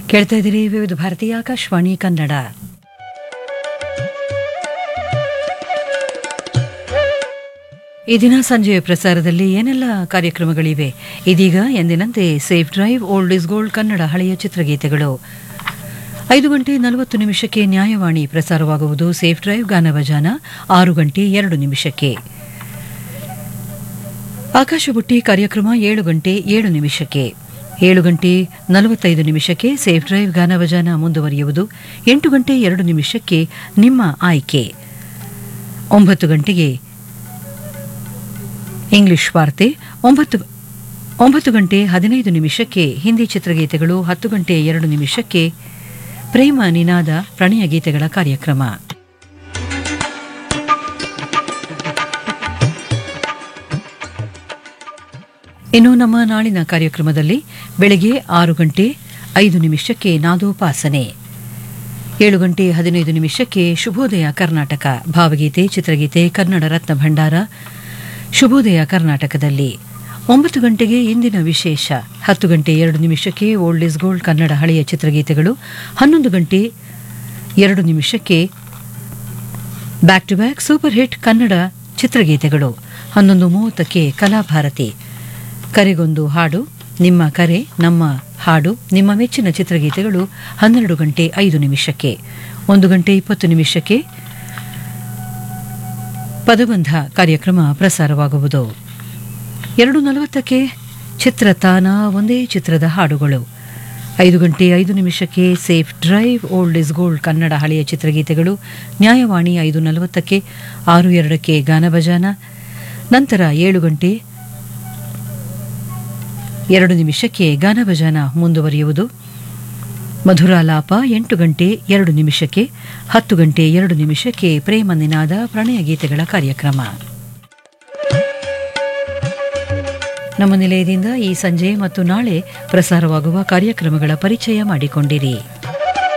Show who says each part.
Speaker 1: ಕೇಳ್ತಾ ಇದ್ದೀರಿ ವಿವಿಧ ಭಾರತೀಯ ಆಕಾಶವಾಣಿ ಕನ್ನಡ ಈ ದಿನ ಸಂಜೆಯ ಪ್ರಸಾರದಲ್ಲಿ ಏನೆಲ್ಲ ಕಾರ್ಯಕ್ರಮಗಳಿವೆ ಇದೀಗ ಎಂದಿನಂತೆ safe drive old is gold Kannada ಹಳೆಯ ಚಿತ್ರಗೀತೆಗಳು ಐದು ಗಂಟೆ ನಲವತ್ತು ನಿಮಿಷಕ್ಕೆ ನ್ಯಾಯವಾಣಿ ಪ್ರಸಾರವಾಗುವುದು ಸೇಫ್ ಡ್ರೈವ್ ಗಾನಭಜಾನ ಆರು ಗಂಟೆ ಎರಡು ನಿಮಿಷಕ್ಕೆ ಆಕಾಶಬುಟ್ಟಿ ಕಾರ್ಯಕ್ರಮ ಏಳು ಗಂಟೆ ಏಳು ನಿಮಿಷಕ್ಕೆ ಏಳು ಗಂಟೆ ನಲವತ್ತೈದು ನಿಮಿಷಕ್ಕೆ ಸೇಫ್ ಡ್ರೈವ್ ಗಾನಭಜಾನ ಮುಂದುವರಿಯುವುದು ಎಂಟು ಗಂಟೆ ಎರಡು ನಿಮಿಷಕ್ಕೆ ನಿಮ್ಮ ಆಯ್ಕೆ ಒಂಬತ್ತು ಗಂಟೆಗೆ ಇಂಗ್ಲಿಷ್ ವಾರ್ತೆ ಒಂಬತ್ತು ಒಂಬತ್ತು ಗಂಟೆ ಹದಿನೈದು ನಿಮಿಷಕ್ಕೆ ಹಿಂದಿ ಚಿತ್ರಗೀತೆಗಳು ಹತ್ತು ಗಂಟೆ ಎರಡು ನಿಮಿಷಕ್ಕೆ ಪ್ರೇಮ ನಿನಾದ ಪ್ರಣಯ ಗೀತೆಗಳ ಕಾರ್ಯಕ್ರಮ ಇನ್ನು ನಮ್ಮ ನಾಳಿನ ಕಾರ್ಯಕ್ರಮದಲ್ಲಿ ಬೆಳಗ್ಗೆ ಆರು ಗಂಟೆ ಐದು ನಿಮಿಷಕ್ಕೆ ನಾದೋಪಾಸನೆ ಏಳು ಗಂಟೆ ಹದಿನೈದು ನಿಮಿಷಕ್ಕೆ ಶುಭೋದಯ ಕರ್ನಾಟಕ ಭಾವಗೀತೆ ಚಿತ್ರಗೀತೆ ಕನ್ನಡ ರತ್ನ ಭಂಡಾರ ಶುಭೋದಯ ಕರ್ನಾಟಕದಲ್ಲಿ ಒಂಬತ್ತು ಗಂಟೆಗೆ ಇಂದಿನ ವಿಶೇಷ ಹತ್ತು ಗಂಟೆ ಎರಡು ನಿಮಿಷಕ್ಕೆ ಓಲ್ಡ್ ಇಸ್ ಗೋಲ್ಡ್ ಕನ್ನಡ ಹಳೆಯ ಚಿತ್ರಗೀತೆಗಳು ಹನ್ನೊಂದು ಗಂಟೆ ಎರಡು ನಿಮಿಷಕ್ಕೆ back to back super hit Kannada ಚಿತ್ರಗೀತೆಗಳು ಹನ್ನೊಂದು ಮೂವತ್ತಕ್ಕೆ ಕಲಾಭಾರತಿ ಕರೆಗೊಂದು ಹಾಡು ನಿಮ್ಮ ಕರೆ ನಮ್ಮ ಹಾಡು ನಿಮ್ಮ ಮೆಚ್ಚಿನ ಚಿತ್ರಗೀತೆಗಳು ಹನ್ನೆರಡು ಗಂಟೆ ಐದು ನಿಮಿಷಕ್ಕೆ ಒಂದು ಗಂಟೆ ಇಪ್ಪತ್ತು ನಿಮಿಷಕ್ಕೆ ಪದಬಂಧ ಕಾರ್ಯಕ್ರಮ ಪ್ರಸಾರವಾಗುವುದು ಎರಡು ನಲವತ್ತಕ್ಕೆ ಚಿತ್ರತಾನ ಒಂದೇ ಚಿತ್ರದ ಹಾಡುಗಳು ಐದು ಗಂಟೆ ಐದು ನಿಮಿಷಕ್ಕೆ safe drive old is gold Kannada ಹಳೆಯ ಚಿತ್ರಗೀತೆಗಳು ನ್ಯಾಯವಾಣಿ ಐದು ನಲವತ್ತಕ್ಕೆ ಆರು ಎರಡಕ್ಕೆ ಗಾನಭಜಾನ ನಂತರ ಏಳು ಗಂಟೆ ಎರಡು ನಿಮಿಷಕ್ಕೆ ಗಾನಭಜಾನ ಮುಂದುವರಿಯುವುದು ಮಧುರಾಲಾಪ ಎಂಟು ಗಂಟೆ ಎರಡು ನಿಮಿಷಕ್ಕೆ ಹತ್ತು ಗಂಟೆ ಎರಡು ನಿಮಿಷಕ್ಕೆ ಪ್ರೇಮ ನಿನಾದ ಪ್ರಣಯ ಗೀತೆಗಳ ಕಾರ್ಯಕ್ರಮ ನಮ್ಮ ನಿಲಯದಿಂದ ಈ ಸಂಜೆ ಮತ್ತು ನಾಳೆ ಪ್ರಸಾರವಾಗುವ ಕಾರ್ಯಕ್ರಮಗಳ ಪರಿಚಯ ಮಾಡಿಕೊಂಡಿರಿ